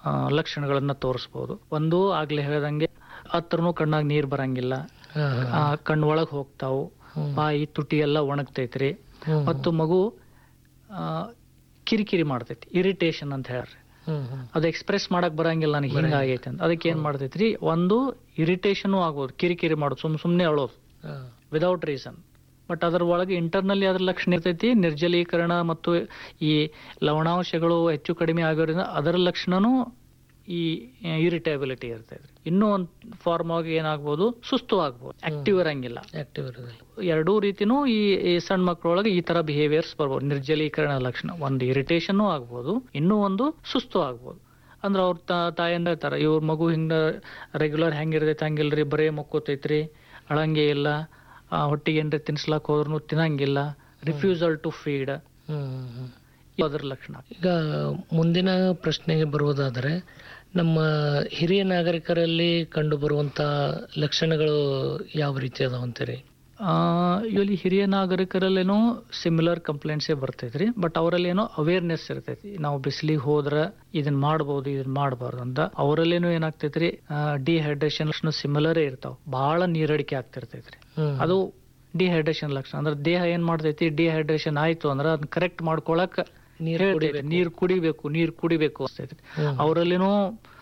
ಆ, ಲಕ್ಷಣಗಳನ್ನ ತೋರಿಸ್ಬೋದು ಒಂದು ಆಗ್ಲೇ ಹೇಳ್ದಂಗೆ ಹತ್ರನೂ ಕಣ್ಣಾಗ ನೀರ್ ಬರಂಗಿಲ್ಲ ಹಾ, ಹಾ. ಆ, ಕಣ್ಣು ಒಳಗ್ ಹೋಗ್ತಾವು ಹ್ಮ್. ಬಾಯಿ ತುಟಿ ಎಲ್ಲ ಒಣಗ್ತೈತ್ರಿ ಹ್ಮ್. ಮತ್ತು ಮಗು ಆ, ಕಿರಿಕಿರಿ ಮಾಡ್ತೈತಿ ಇರಿಟೇಷನ್ ಅಂತ ಹೇಳ್ರಿ ಹ್ಮ್, ಹ್ಮ್. ಅದು ಎಕ್ಸ್ಪ್ರೆಸ್ ಮಾಡಕ್ ಬರಂಗಿಲ್ಲ ನನಗೆ ಹಿಂಗ ಆಗೈತೆ ಅಂತ ಅದಕ್ಕೆ ಏನ್ ಮಾಡ್ತೈತ್ರಿ ಒಂದು ಇರಿಟೇಷನ್ ಆಗ್ಬೋದು ಕಿರಿಕಿರಿ ಮಾಡೋದು ಸುಮ್ ಸುಮ್ನೆ ಅಳೋದು ಹಾ. ವಿದೌಟ್ ರೀಸನ್ ಬಟ್ ಅದರ ಒಳಗೆ ಇಂಟರ್ನಲ್ಲಿ ಅದ್ರ ಲಕ್ಷಣ ಇರ್ತೈತಿ ನಿರ್ಜಲೀಕರಣ ಮತ್ತು ಈ ಲವಣಾಂಶಗಳು ಹೆಚ್ಚು ಕಡಿಮೆ ಆಗೋದ್ರಿಂದ ಅದರ ಲಕ್ಷಣನೂ ಈ ಇರಿಟೇಬಿಲಿಟಿ ಇರ್ತೈತ್ರಿ ಇನ್ನೂ ಒಂದು ಫಾರ್ಮ್ ಆಗಿ ಏನಾಗ್ಬೋದು ಸುಸ್ತು ಆಗ್ಬೋದು ಆಕ್ಟಿವ್ ಇರಂಗಿಲ್ಲ ಆಕ್ಟಿವ್ ಇರೋದಿಲ್ಲ ಎರಡೂ ರೀತಿನೂ ಈ ಈ ಸಣ್ಣ ಮಕ್ಕಳೊಳಗೆ ಈ ತರ ಬಿಹೇವಿಯರ್ಸ್ ಬರ್ಬೋದು ನಿರ್ಜಲೀಕರಣ ಲಕ್ಷಣ ಒಂದು ಇರಿಟೇಷನ್ ಆಗ್ಬೋದು ಇನ್ನೂ ಒಂದು ಸುಸ್ತು ಆಗ್ಬೋದು ಅಂದ್ರೆ ಅವ್ರ ತಾಯನ್ನ ಹೇಳ್ತಾರ ಇವ್ರ ಮಗು ಹಿಂಗ ರೆಗ್ಯುಲರ್ ಹೆಂಗಿರ್ತೈತೆ ಹಂಗಿಲ್ರಿ ಬರೇ ಮಕ್ಕೋತೈತ್ರಿ ಅಳಂಗೆ ಇಲ್ಲ ಆ, ಹೊಟ್ಟಿಗೆ ಏನ್ರಿ ತಿನ್ಸ್ಲಾಕ್ ಹೋದ್ರೂ ತಿನ್ನಂಗಿಲ್ಲ ರಿಫ್ಯೂಸಲ್ ಟು ಫೀಡ್ ಹ್ಮ್, ಹ್ಮ್, ಹ್ಮ್. ಅದ್ರ ಲಕ್ಷಣ ಈಗ ಮುಂದಿನ ಪ್ರಶ್ನೆಗೆ ಬರುವುದಾದರೆ ನಮ್ಮ ಹಿರಿಯ ನಾಗರಿಕರಲ್ಲಿ ಕಂಡು ಬರುವಂತ ಲಕ್ಷಣಗಳು ಯಾವ ರೀತಿ ಅದಾವ ಅಂತೀರಿ ಇಲ್ಲಿ ಹಿರಿಯ ನಾಗರಿಕರಲ್ಲೇನೋ ಸಿಮಿಲರ್ ಕಂಪ್ಲೇಂಟ್ಸೇ ಬರ್ತೈತ್ರಿ ಬಟ್ ಅವರಲ್ಲೇನೋ ಅವೇರ್ನೆಸ್ ಇರ್ತೈತಿ ನಾವು ಬಿಸಿಲಿಗೆ ಹೋದ್ರ ಇದನ್ನ ಮಾಡ್ಬೋದು ಇದನ್ನ ಮಾಡಬಾರ್ದು ಅಂತ ಅವರಲ್ಲೇನೋ ಏನಾಗ್ತೈತ್ರಿ ಡಿಹೈಡ್ರೇಷನ್ ಲಕ್ಷಣ ಸಿಮಿಲರೇ ಇರ್ತಾವ ಬಹಳ ನೀರಡಿಕೆ ಆಗ್ತಿರ್ತೈತ್ರಿ ಹ್ಮ್. ಅದು ಡಿಹೈಡ್ರೇಷನ್ ಲಕ್ಷಣ ಅಂದ್ರೆ ದೇಹ ಏನ್ ಮಾಡ್ತೈತಿ ಡಿಹೈಡ್ರೇಷನ್ ಆಯ್ತು ಅಂದ್ರೆ ಅದನ್ನ ಕರೆಕ್ಟ್ ಮಾಡ್ಕೊಳಕ್ ನೀರ್ ಹೇಳ್ತೈತಿ. ನೀರ್ ಕುಡಿಬೇಕು ನೀರ್ ಕುಡಿಬೇಕು ಅನ್ಸ್ತೈತಿ ಹ್ಮ್. ಅವರಲ್ಲಿನೂ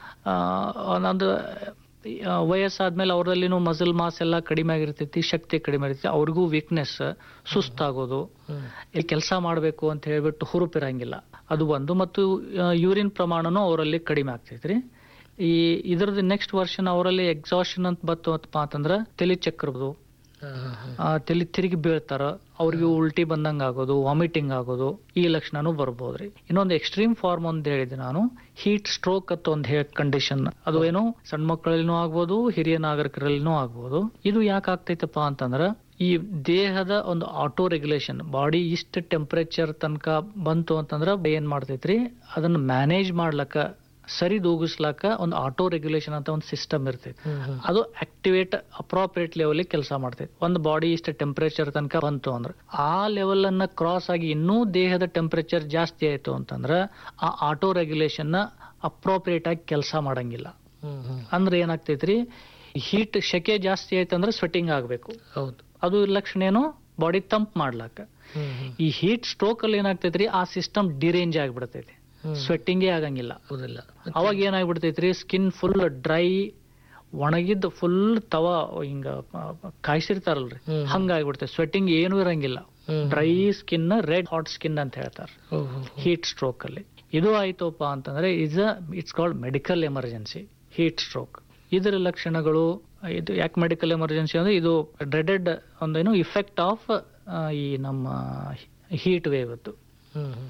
ಒಂದೊಂದು ಆ, ವಯಸ್ಸಾದ್ಮೇಲೆ ಅವರಲ್ಲಿನೂ ಮಸಲ್ ಮಾಸ್ ಎಲ್ಲ ಕಡಿಮೆ ಆಗಿರ್ತೈತಿ ಶಕ್ತಿ ಕಡಿಮೆ ಇರ್ತೈತಿ ಅವ್ರಿಗೂ ವೀಕ್ನೆಸ್ ಸುಸ್ತಾಗೋದು ಹ್ಮ್. ಇಲ್ಲಿ ಕೆಲಸ ಮಾಡಬೇಕು ಅಂತ ಹೇಳ್ಬಿಟ್ಟು ಹುರುಪಿರಂಗಿಲ್ಲ ಅದು ಒಂದು ಮತ್ತು ಯೂರಿನ್ ಪ್ರಮಾಣನೂ ಅವರಲ್ಲಿ ಕಡಿಮೆ ಆಗ್ತೈತ್ರಿ ಈ ಇದ್ರದ್ದು ನೆಕ್ಸ್ಟ್ ವರ್ಷನ್ ಅವರಲ್ಲಿ ಎಕ್ಸಾಷನ್ ಅಂತ ಬತ್ತು ಅಂತಂದ್ರ ತಲೆ ಚಕ್ರದು ಹಾ, ಹಾ, ಹಾ. ಆ, ತಲೆ ತಿರುಗಿ ಬೀಳ್ತಾರ ಅವ್ರಿಗೆ ಉಲ್ಟಿ ಬಂದಂಗ ಆಗೋದು ವಾಮಿಟಿಂಗ್ ಆಗೋದು ಈ ಲಕ್ಷಣನೂ ಬರ್ಬೋದ್ರಿ ಇನ್ನೊಂದು ಎಕ್ಸ್ಟ್ರೀಮ್ ಫಾರ್ಮ್ ಅಂತ ಹೇಳಿದೆ ನಾನು ಹೀಟ್ ಸ್ಟ್ರೋಕ್ ಅಂತ ಒಂದು ಹೇ ಕಂಡೀಷನ್ ಅದು ಏನು ಸಣ್ಣ ಮಕ್ಕಳಲ್ಲಿನೂ ಆಗ್ಬೋದು ಹಿರಿಯ ನಾಗರಿಕರಲ್ಲಿನೂ ಆಗ್ಬೋದು ಇದು ಯಾಕೆ ಆಗ್ತೈತಪ್ಪ ಅಂತಂದ್ರ ಈ ದೇಹದ ಒಂದು ಆಟೋ ರೆಗ್ಯುಲೇಷನ್ ಬಾಡಿ ಇಷ್ಟ ಟೆಂಪರೇಚರ್ ತನಕ ಬಂತು ಅಂತಂದ್ರ ಏನ್ ಮಾಡ್ತೈತ್ರಿ ಅದನ್ನ ಮ್ಯಾನೇಜ್ ಮಾಡ್ಲಕ್ಕ ಸರಿ ದೂಗಿಸ್ಲಾಕ ಒಂದು ಆಟೋ ರೆಗ್ಯುಲೇಷನ್ ಅಂತ ಒಂದು ಸಿಸ್ಟಮ್ ಇರ್ತೈತಿ ಹ್ಮ್, ಹ್ಮ್. ಅದು ಆಕ್ಟಿವೇಟ್ ಅಪ್ರಾಪ್ರಿಯೇಟ್ ಲೆವೆಲ್ ಕೆಲಸ ಮಾಡ್ತೈತಿ ಒಂದು ಬಾಡಿ ಇಷ್ಟ ಟೆಂಪರೇಚರ್ ತನಕ ಬಂತು ಅಂದ್ರೆ ಆ ಲೆವೆಲ್ ಅನ್ನ ಕ್ರಾಸ್ ಆಗಿ ಇನ್ನೂ ದೇಹದ ಟೆಂಪರೇಚರ್ ಜಾಸ್ತಿ ಆಯ್ತು ಅಂತಂದ್ರೆ ಆ ಆಟೋ ರೆಗ್ಯುಲೇಷನ್ ನ ಅಪ್ರಾಪ್ರಿಯೇಟ್ ಆಗಿ ಕೆಲಸ ಮಾಡಂಗಿಲ್ಲ ಹ್ಮ್, ಹ್ಮ್. ಅಂದ್ರೆ ಏನಾಗ್ತೈತ್ರಿ ಹೀಟ್ ಶೆಕೆ ಜಾಸ್ತಿ ಆಯ್ತು ಅಂದ್ರೆ ಸ್ವೆಟ್ಟಿಂಗ್ ಆಗ್ಬೇಕು ಹೌದು ಅದು ಲಕ್ಷಣ ಏನು ಬಾಡಿ ತಂಪ್ ಮಾಡ್ಲಾಕ ಹ್ಮ್, ಹ್ಮ್. ಈ ಹೀಟ್ ಸ್ಟ್ರೋಕ್ ಅಲ್ಲಿ ಏನಾಗ್ತೈತ್ರಿ ಆ ಸಿಸ್ಟಮ್ ಡಿರೇಂಜ್ ಆಗ್ಬಿಡ್ತೈತಿ ಹ್ಮ್. ಸ್ವೆಟ್ಟಿಂಗೇ ಆಗಂಗಿಲ್ಲ ಹೌದಿಲ್ಲ ಅವಾಗ ಏನಾಗ್ಬಿಡ್ತೈತ್ರಿ ಸ್ಕಿನ್ ಫುಲ್ ಡ್ರೈ ಒಣಗಿದ್ದು ಫುಲ್ ತವ ಹಿಂಗ ಆ, ಕಾಯ್ಸಿರ್ತಾರಲ್ರಿ ಹ್ಮ್. ಹಂಗಾಗ್ಬಿಡ್ತೈತಿ ಸ್ವೆಟ್ಟಿಂಗ್ ಏನೂ ಇರಂಗಿಲ್ಲ ಹ್ಮ್. Dry skin red hot skin ಅಂತ ಹೇಳ್ತಾರೆ ಹೋ, ಹೋ, ಹೋ. ಹೀಟ್ ಸ್ಟ್ರೋಕ್ ಅಲ್ಲಿ ಇದು ಆಯ್ತಪ್ಪ ಅಂತಂದ್ರೆ is it's called medical emergency heat stroke ಇದರ ಲಕ್ಷಣಗಳು ಇದು ಯಾಕೆ ಮೆಡಿಕಲ್ ಎಮರ್ಜೆನ್ಸಿ ಅಂದ್ರೆ ಇದು ಡ್ರೆಡೆಡ್ ಒಂದೇನು ಇಫೆಕ್ಟ್ ಆಫ್ ಈ ನಮ್ಮ ಹೀಟ್ ವೇವ್ ಅದು ಹ್ಮ್, ಹ್ಮ್.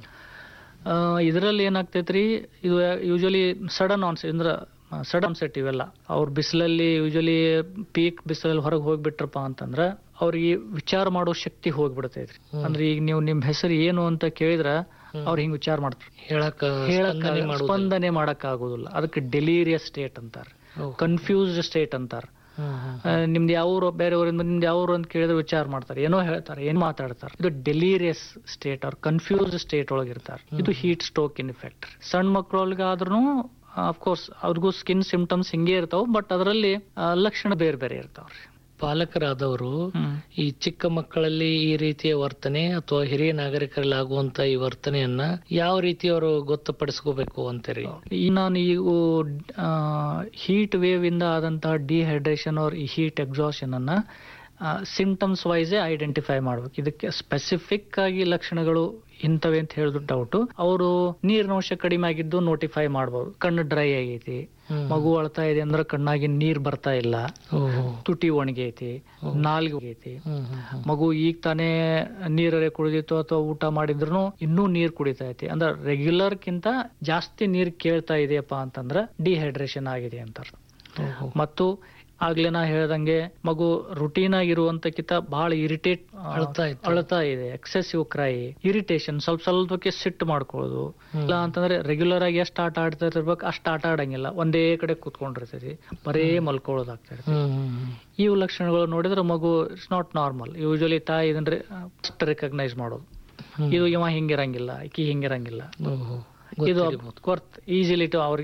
ಇದರಲ್ಲಿ ಏನಾಗ್ತೈತ್ರಿ ಇದು ಯೂಶಲಿ ಸಡನ್ ಆನ್ಸೆಟ್ ಅಂದ್ರೆ ಸಡನ್ ಆನ್ಸೆಟ್ ಇವೆಲ್ಲ ಅವ್ರ ಬಿಸಿಲಲ್ಲಿ ಯೂಶಲಿ ಪೀಕ್ ಬಿಸಿಲಲ್ಲಿ ಹೊರಗೆ ಹೋಗ್ಬಿಟ್ರಪ್ಪ ಅಂತಂದ್ರ ಅವ್ರಿಗೆ ವಿಚಾರ ಮಾಡೋ ಶಕ್ತಿ ಹೋಗ್ಬಿಡ್ತೈತ್ರಿ ಹ್ಮ್. ಅಂದ್ರೆ ಈಗ ನೀವು ನಿಮ್ ಹೆಸರು ಏನು ಅಂತ ಕೇಳಿದ್ರ ಹ್ಮ್. ಅವ್ರು ಹಿಂಗ್ ವಿಚಾರ ಮಾಡ್ತಾರೆ ಹೇಳಕ್ ಹೇಳಕ್ ಸ್ಪಂದನೆ ಮಾಡೋದಿಲ್ಲ. ಸ್ಪಂದನೆ ಮಾಡಕ್ ಆಗೋದಿಲ್ಲ ಅದಕ್ಕೆ ಡೆಲೀರಿಯಸ್ ಸ್ಟೇಟ್ ಅಂತಾರ ಹೋ. ಕನ್ಫ್ಯೂಸ್ಡ್ ಸ್ಟೇಟ್ ಅಂತಾರ ಹ್ಮ್, ಹ್ಮ್. ಆ, ನಿಮ್ದು ಯಾವ ಊರು ಬೇರೆ ಊರಿಂದ ನಿಮ್ದು ಯಾವ ಊರು ಅಂತ ಕೇಳಿದ್ರೆ ವಿಚಾರ ಮಾಡ್ತಾರೆ ಏನೋ ಹೇಳ್ತಾರೆ ಏನ್ ಮಾತಾಡ್ತಾರೆ ಇದು ಡೆಲೀರಿಯಸ್ ಸ್ಟೇಟ್ ಅವ್ರ ಕನ್ಫ್ಯೂಸ್ಡ್ ಸ್ಟೇಟ್ ಒಳಗಿರ್ತಾರೆ ಇದು ಹೀಟ್ ಸ್ಟ್ರೋಕ್ ಇನ್ ಇಫೆಕ್ಟ್ ಸಣ್ಣ ಮಕ್ಕಳೊಳಗಾದ್ರೂ ಅಫ್ಕೋರ್ಸ್ ಅವ್ರಿಗೂ ಸ್ಕಿನ್ ಸಿಂಪ್ಟಮ್ಸ್ ಹಿಂಗೆ ಇರ್ತಾವ ಬಟ್ ಅದರಲ್ಲಿ ಲಕ್ಷಣ ಬೇರೆ ಬೇರೆ ಇರ್ತಾವ್ರಿ ಪಾಲಕರಾದವರು ಹ್ಮ್. ಈ ಚಿಕ್ಕ ಮಕ್ಕಳಲ್ಲಿ ಈ ರೀತಿಯ ವರ್ತನೆ ಅಥವಾ ಹಿರಿಯ ನಾಗರಿಕರಲ್ಲಿ ಆಗುವಂತ ಈ ವರ್ತನೆಯನ್ನ ಯಾವ ರೀತಿ ಅವರು ಗೊತ್ತುಪಡಿಸ್ಕೋಬೇಕು ಅಂತೀರಿ ಈ ನಾನು ಈ ಹೀಟ್ ವೇವ್ ಇಂದ ಆದಂತಹ ಡಿಹೈಡ್ರೇಷನ್ ಅವ್ರ ಈ ಹೀಟ್ ಎಕ್ಸಾಷನ್ ಅನ್ನ ಸಿಂಪ್ಟಮ್ಸ್ ವೈಸೇ ಐಡೆಂಟಿಫೈ ಮಾಡ್ಬೇಕು ಇದಕ್ಕೆ ಸ್ಪೆಸಿಫಿಕ್ ಆಗಿ ಲಕ್ಷಣಗಳು ಇಂಥವೆ ಅಂತ ಹೇಳಿದ್ರು ಡೌಟ್ ಅವರು ನೀರಿನಂಶ ಕಡಿಮೆ ಆಗಿದ್ದು ನೋಟಿಫೈ ಮಾಡ್ಬೋದು ಕಣ್ಣು ಡ್ರೈ ಆಗೈತಿ ಹ್ಮ್. ಮಗು ಅಳ್ತಾ ಇದೆ ಅಂದ್ರೆ ಕಣ್ಣಾಗಿ ನೀರ್ ಬರ್ತಾ ಇಲ್ಲ ಓಹೋ. ತುಟಿ ಒಣಗೈತಿ ನಾಲ್ಗೆ ಹೋಗೈತಿ ಹ್ಮ್, ಹ್ಮ್, ಹ್ಮ್. ಮಗು ಈಗ ತಾನೇ ನೀರರೆ ಕುಡಿದಿತ್ತು ಅಥವಾ ಊಟ ಮಾಡಿದ್ರು ಇನ್ನೂ ನೀರ್ ಕುಡಿತಾ ಐತಿ ಅಂದ್ರೆ ರೆಗ್ಯುಲರ್ ಕಿಂತ ಜಾಸ್ತಿ ನೀರ್ ಕೇಳ್ತಾ ಇದೆಯಪ್ಪ ಅಂತಂದ್ರ ಡಿಹೈಡ್ರೇಷನ್ ಆಗಿದೆ ಅಂತಾರ ಓಹೋ. ಮತ್ತು ಆಗ್ಲೇ ನಾ ಹೇಳ್ದಂಗೆ ಮಗು ರುಟೀನ್ ಆಗಿರುವಂತಕ್ಕಿಂತ ಬಹಳ ಇರಿಟೇಟ್ ಅಳ್ತಾ ಇತ್ತು. ಅಳ್ತಾ ಇದೆ ಎಕ್ಸೆಸಿವ್ ಕ್ರೈ ಇರಿಟೇಷನ್ ಸ್ವಲ್ಪ ಸ್ವಲ್ಪಕ್ಕೆ ಸಿಟ್ಟು ಮಾಡ್ಕೊಳ್ಳೋದು ಹ್ಮ್. ಇಲ್ಲ ಅಂತಂದ್ರೆ ರೆಗ್ಯುಲರ್ ಆಗಿ ಎಷ್ಟು ಆಟ ಆಡ್ತಾ ಇರ್ಬೇಕು ಅಷ್ಟು ಆಟ ಆಡಂಗಿಲ್ಲ ಒಂದೇ ಕಡೆ ಕೂತ್ಕೊಂಡಿರ್ತೈತಿ ಬರೇ ಮಲ್ಕೊಳ್ಳೋದಾಗ್ತಾ ಇರ್ತೈತಿ ಹ್ಮ್, ಹ್ಮ್, ಹ್ಮ್. ಇವು ಲಕ್ಷಣಗಳು ನೋಡಿದ್ರೆ ಮಗು ಇಟ್ಸ್ ನಾಟ್ ನಾರ್ಮಲ್ ಯೂಶಲಿ ತಾಯಿ ಇದನ್ರಿ ಫಸ್ಟ್ ರೆಕಗ್ನೈಸ್ ಮಾಡೋದು ಹ್ಮ್. ಇದು ಇವ ಹಿಂಗಿರಂಗಿಲ್ಲ ಈಕಿ ಹಿಂಗಿರಂಗಿಲ್ಲ ಓಹೋ. ಇದು ಗೊತ್ತಿರ್ಬೋದು. ಕೊರ್ತ್ ಈಸಿಲಿ ಅವ್ರಿಗೆ